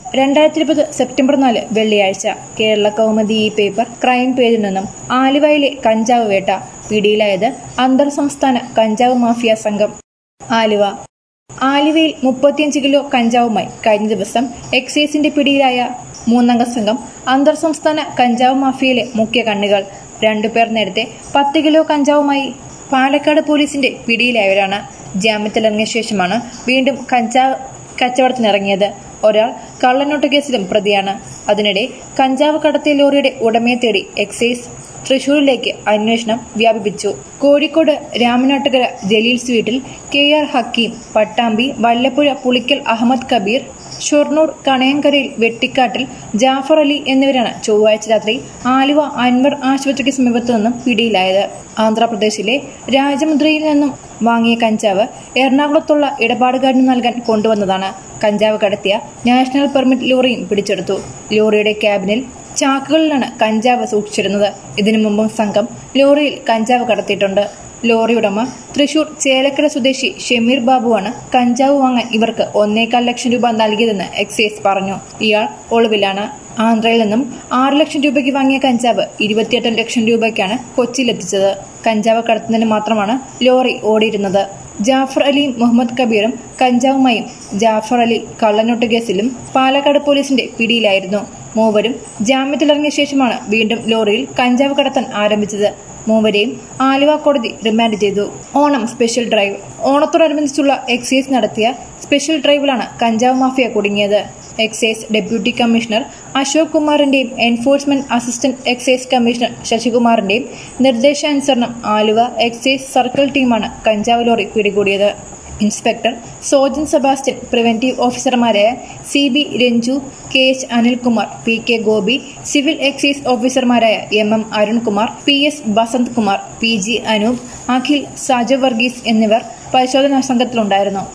രണ്ടായിരത്തി ഇരുപത് സെപ്റ്റംബർ നാല് വെള്ളിയാഴ്ച കേരള കൗമുദി ഈ പേപ്പർ ക്രൈം പേജിൽ നിന്നും ആലുവയിലെ കഞ്ചാവ് വേട്ട പിടിയിലായത് അന്തർ സംസ്ഥാന കഞ്ചാവ് മാഫിയ സംഘം ആലുവ ആലുവയിൽ മുപ്പത്തിയഞ്ച് കിലോ കഞ്ചാവുമായി കഴിഞ്ഞ ദിവസം എക്സൈസിന്റെ പിടിയിലായ മൂന്നംഗ സംഘം അന്തർ സംസ്ഥാന കഞ്ചാവ് മാഫിയയിലെ മുഖ്യ കണ്ണികൾ രണ്ടുപേർ നേരത്തെ പത്ത് കിലോ കഞ്ചാവുമായി പാലക്കാട് പോലീസിന്റെ പിടിയിലായവരാണ് ജാമ്യത്തിലിറങ്ങിയ ശേഷമാണ് വീണ്ടും കഞ്ചാവ് കച്ചവടത്തിനിറങ്ങിയത് ഒരാൾ കള്ളനോട്ട് കേസിലും പ്രതിയാണ് അതിനിടെ കഞ്ചാവ് കടത്തിയ ലോറിയുടെ ഉടമയെ തേടി എക്സൈസ് തൃശൂരിലേക്ക് അന്വേഷണം വ്യാപിപ്പിച്ചു കോഴിക്കോട് രാമനാട്ടുകര ജലീൽസ് വീട്ടിൽ കെ ആർ ഹക്കീം പട്ടാമ്പി വല്ലപ്പുഴ പുളിക്കൽ അഹമ്മദ് കബീർ ഷൊർണൂർ കണയങ്കരയിൽ വെട്ടിക്കാട്ടിൽ ജാഫർ അലി എന്നിവരാണ് ചൊവ്വാഴ്ച രാത്രി ആലുവ അൻവർ ആശുപത്രിക്ക് സമീപത്തു നിന്നും പിടിയിലായത് ആന്ധ്രാപ്രദേശിലെ രാജമുദ്രയിൽ നിന്നും വാങ്ങിയ കഞ്ചാവ് എറണാകുളത്തുള്ള ഇടപാടുകാരന് നൽകാൻ കൊണ്ടുവന്നതാണ് കഞ്ചാവ് കടത്തിയ നാഷണൽ പെർമിറ്റ് ലോറിയും പിടിച്ചെടുത്തു ലോറിയുടെ ക്യാബിനിൽ ചാക്കുകളിലാണ് കഞ്ചാവ് സൂക്ഷിച്ചിരുന്നത് ഇതിനു മുമ്പും സംഘം ലോറിയിൽ കഞ്ചാവ് കടത്തിയിട്ടുണ്ട് ലോറി ഉടമ തൃശൂർ ചേലക്കര സ്വദേശി ഷമീർ ബാബുവാണ് കഞ്ചാവ് വാങ്ങാൻ ഇവർക്ക് ഒന്നേകാൽ ലക്ഷം രൂപ നൽകിയതെന്ന് എക്സൈസ് പറഞ്ഞു ഇയാൾ ഒളിവിലാണ് ആന്ധ്രയിൽ നിന്നും ആറ് ലക്ഷം രൂപയ്ക്ക് വാങ്ങിയ കഞ്ചാവ് ഇരുപത്തിയെട്ട് ലക്ഷം രൂപയ്ക്കാണ് കൊച്ചിയിലെത്തിച്ചത് കഞ്ചാവ് കടത്തുന്നതിന് മാത്രമാണ് ലോറി ഓടിയിരുന്നത് ജാഫർ അലിയും മുഹമ്മദ് കബീറും കഞ്ചാവുമായും ജാഫർ അലി കള്ളനോട്ട് കേസിലും പാലക്കാട് പോലീസിന്റെ പിടിയിലായിരുന്നു മൂവരും ജാമ്യത്തിലിറങ്ങിയ ശേഷമാണ് വീണ്ടും ലോറിയിൽ കഞ്ചാവ് കടത്താൻ ആരംഭിച്ചത് മൂവരെയും ആലുവ കോടതി റിമാൻഡ് ചെയ്തു ഓണം സ്പെഷ്യൽ ഡ്രൈവ് ഓണത്തോടനുബന്ധിച്ചുള്ള എക്സൈസ് നടത്തിയ സ്പെഷ്യൽ ഡ്രൈവിലാണ് കഞ്ചാവ് മാഫിയ കുടുങ്ങിയത് എക്സൈസ് ഡെപ്യൂട്ടി കമ്മീഷണർ അശോക് കുമാറിന്റെയും എൻഫോഴ്സ്മെന്റ് അസിസ്റ്റന്റ് എക്സൈസ് കമ്മീഷണർ ശശികുമാറിന്റെയും നിർദ്ദേശാനുസരണം ആലുവ എക്സൈസ് സർക്കിൾ ടീമാണ് കഞ്ചാവ് ലോറി പിടികൂടിയത് ഇൻസ്പെക്ടർ സോജൻ സെബാസ്റ്റ്യൻ പ്രിവന്റീവ് ഓഫീസർമാരായ C B Ranju K H Anilkumar P K Gopi civil excise ഓഫീസർമാരായ M M Arunkumar P S Basanth Kumar P G Anoop Akhil Saju Varghese എന്നിവർ പരിശോധനാ സംഘത്തിലുണ്ടായിരുന്നു